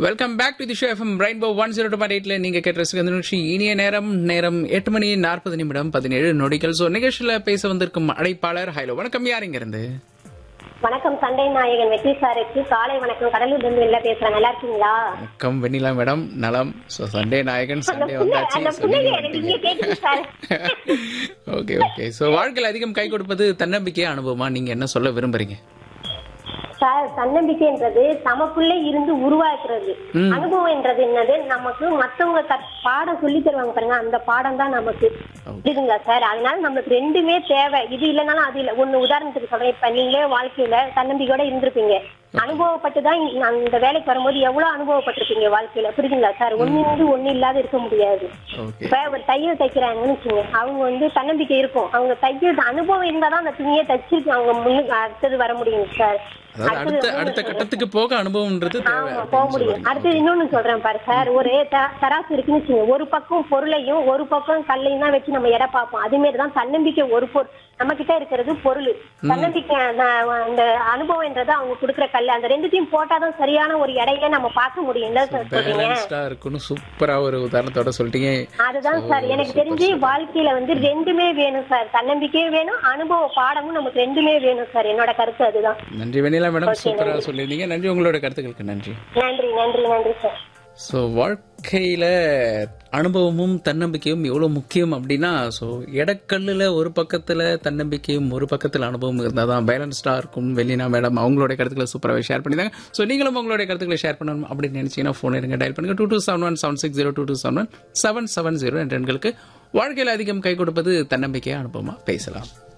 Welcome back to the show FM rainbow one zero two point எயிட்ல நீங்க கேட்ட ரசிக நிகழ்ச்சி இனிய நேரம் நேரம் எட்டு மணி நாற்பது நிமிடம் பதினேழு நொடிகள் ஸோ நிகழ்ச்சியில பேச வந்திருக்கும் அழைப்பாளர் ஹலோ வணக்கம் யார் இங்க இருந்து வணக்கம் சண்டை நாயகன் வெற்றி சாருக்கு காலை வணக்கம் கடலூர்ல இருந்து வெளில பேசுறேன் நல்லா இருக்கீங்களா வணக்கம் வெண்ணிலா மேடம் நலம் ஸோ சண்டே நாயகன் அந்த சண்டே புள்ள வந்தாச்சு அந்த So, புள்ளைங்க நீங்க எனக்கு வந்துட்டீங்க. இங்க கேக்குது சார் ஓகே ஓகே ஸோ வாழ்க்கையில் அதிகம் கை கொடுப்பது தன்னம்பிக்கை அனுபவமா நீங்க என்ன சொல்ல விரும்புறீங்க சார் தன்னம்பிக்கைன்றது நமக்குள்ளே இருந்து உருவாக்குறது அனுபவம் என்றது என்னது நமக்கு மத்தவங்க கற்- பாடம் சொல்லி தருவாங்க பாருங்க அந்த பாடம் தான் நமக்கு புரியுதுங்களா சார் அதனால நம்மளுக்கு ரெண்டுமே தேவை இது இல்லைனாலும் அது இல்லை ஒண்ணு உதாரணத்துக்கு சொல்றேன் இப்ப நீங்களே வாழ்க்கையில தன்னம்பிக்கையோட இருந்திருப்பீங்க அனுபவப்பட்டு தான் இங்க- அந்த வேலைக்கு வரும்போது எவ்வளவு அனுபவப்பட்டிருப்பீங்க வாழ்க்கையில புரியுதுங்களா சார் ஒண்ணு இருந்து ஒண்ணு இல்லாத இருக்க முடியாது ஓகே இப்ப ஒரு தையல் தைக்கிறாங்கன்னு வச்சுங்க அவங்க வந்து தன்னம்பிக்கை இருக்கும் அவங்க தைக்கிறது அனுபவம் இருந்தாதான் அந்த துணியை தைச்சிருக்கு அவங்க முன்னுக்கு அடுத்தது வர முடியும் சார் அதாவது அடுத்த அடுத்த கட்டத்துக்கு போக அனுபவம்ன்றது தேவை ஆமா போக அப்படின்னு முடியும் சொல்றீங்க. அடுத்து இன்னொன்னு சொல்றேன் பாரு சார் ஒரு த- தராசு இருக்குன்னு வச்சுங்க ஒரு பக்கம் பொருளையும் ஒரு பக்கம் கல்லையும் தான் வச்சு நம்ம எடை பார்ப்போம் அதே மாதிரி தான் தன்னம்பிக்கை ஒரு பொருள் நம்ம கிட்ட இருக்கிறது பொருள் தன்னம்பிக்கை அந்த அந்த அனுபவம்ன்றது அவங்க கொடுக்குற கல் அந்த ரெண்டுத்தையும் போட்டாதான் சரியான ஒரு எடையில நம்ம பார்க்க முடியும் இல்ல சார் சொல்றீங்க பேலன்ஸ்டா இருக்குன்னு சூப்பரா ஒரு உதாரணத்தோட சொல்லிட்டீங்க அதுதான் சார் எனக்கு தெரிஞ்சு வாழ்க்கையில வந்து ரெண்டுமே வேணும் சார் தன்னம்பிக்கையும் வேணும் அனுபவ பாடமும் நமக்கு ரெண்டுமே வேணும் சார் என்னோட கருத்து அதுதான் நன்றி வெண்ணிலா மேடம் சூப்பரா சொல்லியிருந்தீங்க நன்றி உங்களோட கருத்துக்களுக்கு நன்றி நன்றி நன்றி நன்றி சார் ஸோ வாழ்க்கையில அனுபவமும் தன்னம்பிக்கையும் எவ்வளோ முக்கியம் அப்படின்னா ஸோ எடக்கல்லில் ஒரு பக்கத்தில் தன்னம்பிக்கையும் ஒரு பக்கத்தில் அனுபவம் இருந்தால் தான் பேலன்ஸ்டாக இருக்கும் வெள்ளினா மேடம் அவங்களோட கருத்துக்களை சூப்பராகவே ஷேர் பண்ணியிருந்தாங்க ஸோ நீங்களும் உங்களுடைய கருத்துக்களை ஷேர் பண்ணணும் அப்படின்னு நினச்சிங்கன்னா ஃபோன் எடுங்க டயல் பண்ணுங்க two two seven one seven six zero two two seven one seven seven zero என்ற எண்களுக்கு வாழ்க்கையில் அதிகம் கை கொடுப்பது தன்னம்பிக்கையாக அனுபவமாக பேசலாம்